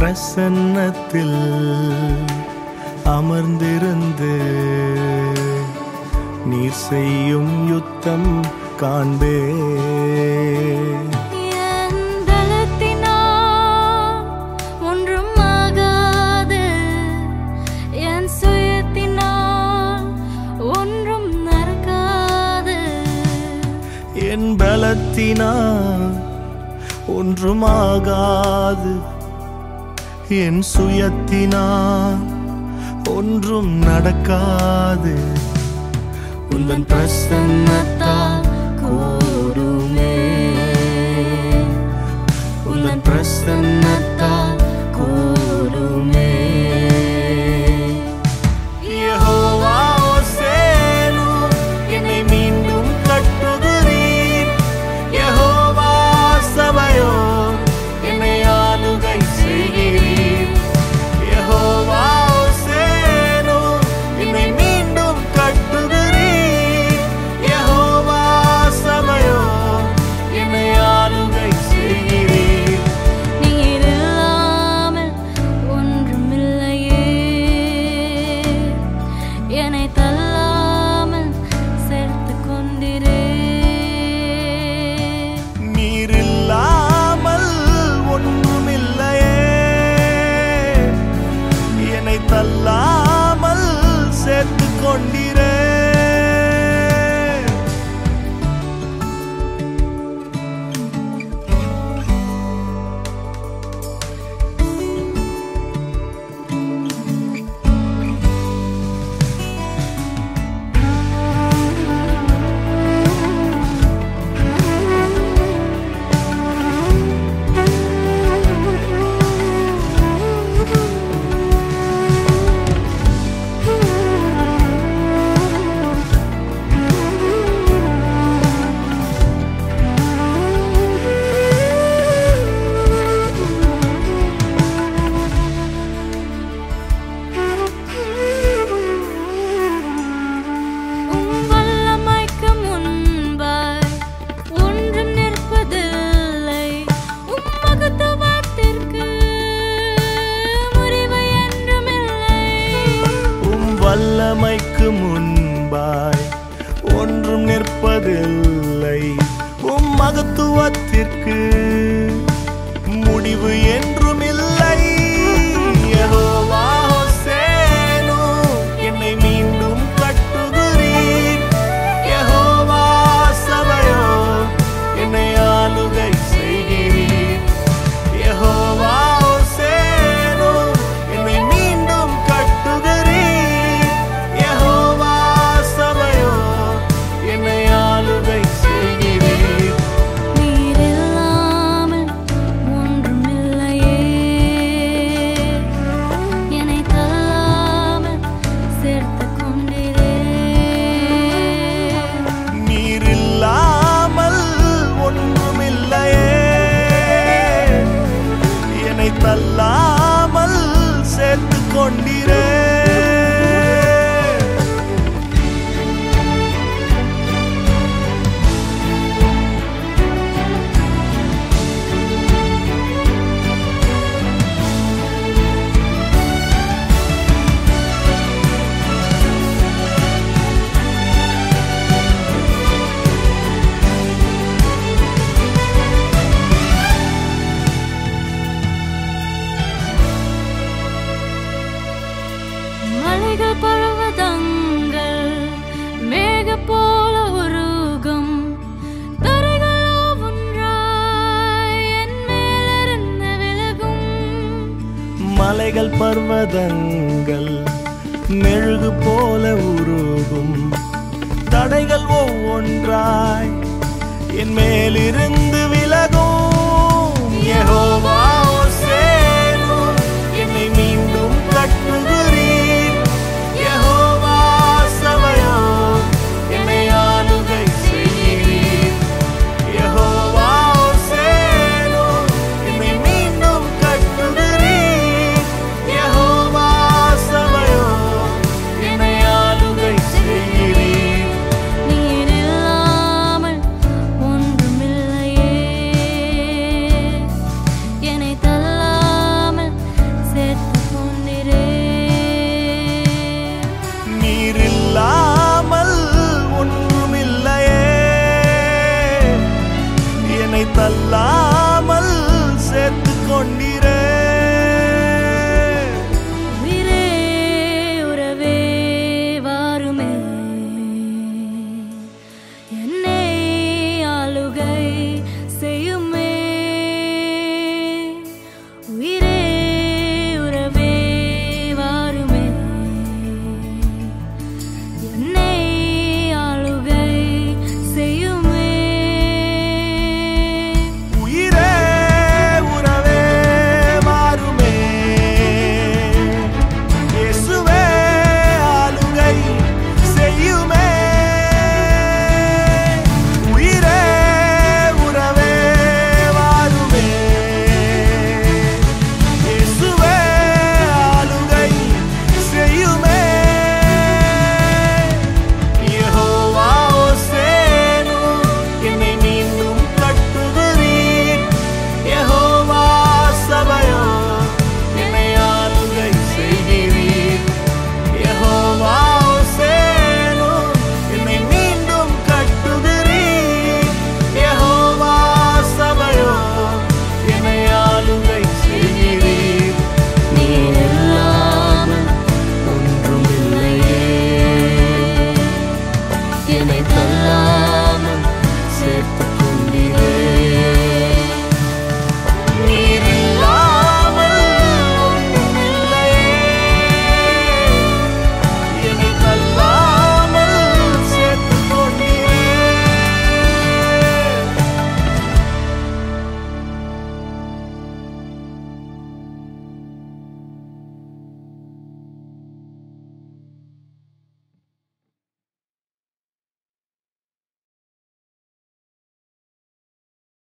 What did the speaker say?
பிரசன்னத்தில் அமர்ந்திருந்து நீர் செய்யும் யுத்தம் காண்பே என் பலத்தினால் ஒன்றும் ஆகாது என் சுயத்தினால் ஒன்றும் நடக்காது என் பலத்தினால் ஒன்றுமாகாது என் சுயத்தினால் ஒன்றும் நடக்காது உந்தன் பிரசன்னத்தால் கூடுமே உந்தன் பிரசன்னத்தால் கூடுமே யெகோவா ஓசேனு, என்னை மீண்டும் கட்டுகிறீர். யெகோவா சபையோர், என்னை ஆளுகை செய்கிறீர். யெகோவா ஓசேனு, என்னை மீண்டும் கட்டுகிறீர். யெகோவா சபையோர், என்னை ஆளுகை செய்கிறீர். நீர் இல்லாமல் ஒன்றுமில்லையே என்னை தள்ளாமல் சேர்த்து கொண்டிரே நீரில்லாமல் ஒன்றுமில்லையே என்னை தள்ளாமல் சேர்த்து கொண்டிரே உம் வல்லமைக்கு முன்பாய் ஒன்றும் நிற்பதில்லை உம் மகத்துவத்திற்கு முறிவு என்றுமில்லை உம் வல்லமைக்கு முன்பாய் ஒன்றும் நிற்பதில்லை உம் மகத்துவத்திற்கு முடிவு என்றும் இல்லை யெகோவா ஹோசேனு, என்னை மீண்டும் கட்டுகிறீர். யெகோவா சபையோர், என்னை ஆளுகை செய்கிறீர். யெகோவா ஹோசேனு, என்னை மீண்டும் கட்டுகிறீர். யெகோவா சபையோர், என்னை ஆளுகை செய்கிறீர். நீர் இல்லாமல் ஒன்றுமில்லையே என்னை தள்ளாமல் சேர்த்து கொண்டிரே நீரில்லாமல் ஒன்றுமில்லையே என்னை தள்ளாமல் சேர்த்து கொண்டிரே மலைகள் பர்வதங்கள் மேக போல உருகும் தரைகளோ ஒன்றாய் என் மேலிருந்து விலகும் மலைகள் பர்வதங்கள் மெழுகு போல உருகும் தடைகள் ஒவ்வொன்றாய் என் மேலிருந்து விலகும் யெகோவா